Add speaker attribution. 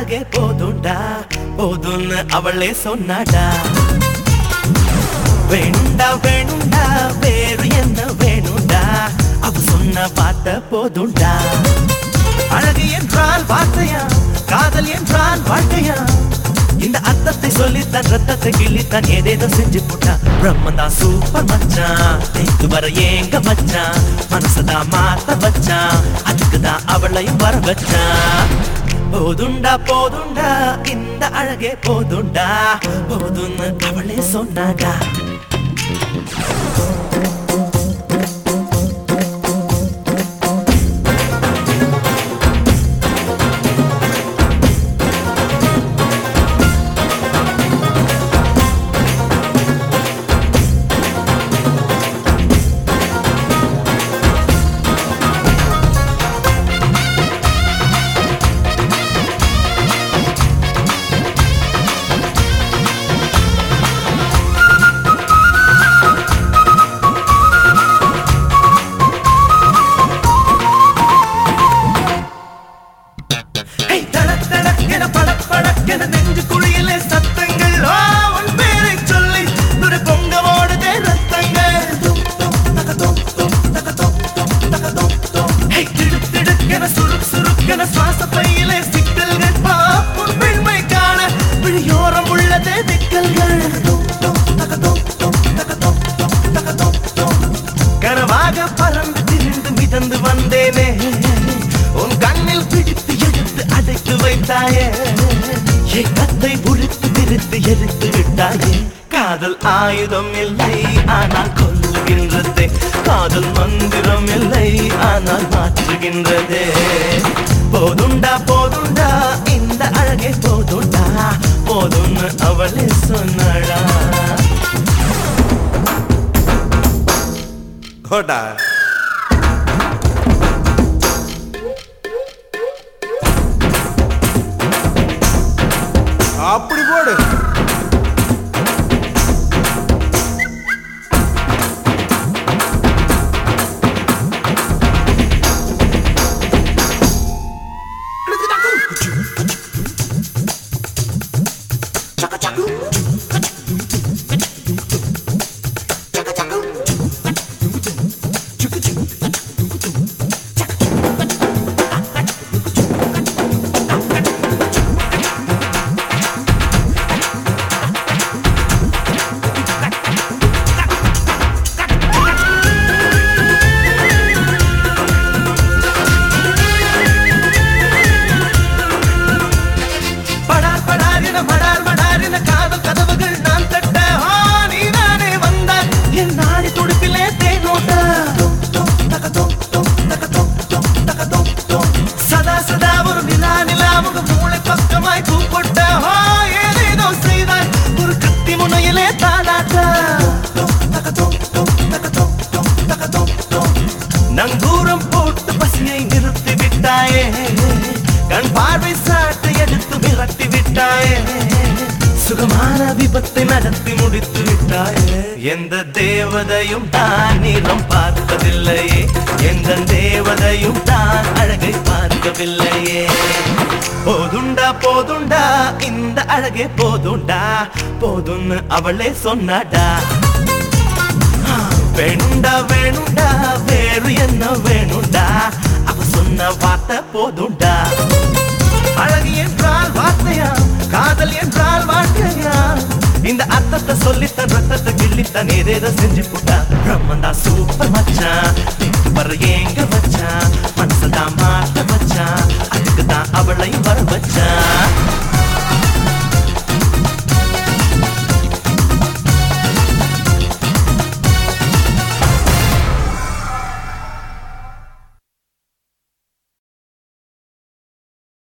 Speaker 1: அழகே போதுண்டா போதும்னு அவளே சொன்னாடா வேணுண்டா வேணுண்டா வேறு என்ன வேணுண்டா அவ சொன்ன வார்த்தை போதுண்டா அழகு என்றால் வார்த்தையா காதல் என்றால் வாழ்க்கையா இந்த அர்த்தத்தை சொல்லி தன் ரத்தத்தை கிள்ளித்தான் ஏதேதோ செஞ்சு போட்டான் பிரம்மன் சூப்பர் மச்சான் தேய்த்து வர ஏங்க மச்சான் மனசுதான் மாத்த வச்சான் அதுக்கு தான் அவளையும் வர வச்சான் போதுண்டா போதுண்டா இந்த அழகே போதுண்டா போதும்னு அவளே சொன்னாடா ஹே, தடக் தடக் என படக் படக் என நெஞ்சு குழியிலே சத்தங்கள் ஆ, உன் பேரைச் சொல்லி நுரை பொங்க ஓடுதே ரத்தங்கள். தும், தும், தக, தும், தும், தக, தும், தும், தக, தும், தும். ஹே, திடுக் திடுக் என சுருக் சுருக் என சுவாச பையிலே சிக்கல்கள் பா, உன் பெண்மை காண விழியோரம் உள்ளதே திக்கல்கள். தும், தும், தக, தும், தும், தக, தும், தும், தக, தும், தும். கனவாக பறந்து திரிந்து மிதந்து வந்தேனே உன் கண்ணில் பிடித்து எடுத்து அடைத்து வைத்தாயே என் கத்தை உரித்து பிரித்து எடுத்து விட்டாயே காதல் ஆயுதம் இல்லை ஆனால் கொல்லுகின்றதே காதல் மந்திரம் இல்லை ஆனால் மாற்றுகின்றதே போதுண்டா போதுண்டா இந்த அழகே போதுண்டா போதும்னு அவளே சொன்னடா
Speaker 2: கோட்டா அப்படி போடு
Speaker 1: படார் படார் என மடார் மடார் என காதல் கதவுகள் நான் தட்ட ஆ, நீதானே வந்தாய் என் நாடி துடிப்பிலே தேனோட்ட சதா சதா ஒரு நிலா நிலா முக மூளை பக்கமாய் கூப்பிட்ட ஆ, ஏதேதோ செய்தாய் ஒரு கத்தி முனையிலே தாளாட்ட நங்கூரம் போட்டு பசியை நிறுத்தி விட்டாயே கண் பார்வை சாட்டை எடுத்து மிரட்டி விட்டாயே சுகமான விபத்தை நடத்தி முடித்து விட்டாயே எந்த தேவதையும் தான் நீளம் பார்ப்பதில்லையே எந்த தேவதையும் தான் அழகை பார்க்கவில்லையே போதுண்டா போதுண்டா இந்த அழகே போதுண்டா போதும்னு அவளே சொன்னாடா வேணுண்டா வேணுண்டா வேறு என்ன வேணுண்டா அவ சொன்ன வார்த்தை போதுண்டா அழகு என்றால் வார்த்தையா காதல் என்றால் வாழ்க்கையா இந்த அர்த்தத்தை சொல்லித்தன் ரத்தத்தை கிள்ளித்தன் ஏதேதோ செஞ்சு போட்டா பிரம்மந்தா சூப்பர் மச்சான் நேத்து வர ஏங்க வச்சான் மனசுதான் மாட்ட வச்சான் அதுக்கு தான் அவளையும் வர வச்சான்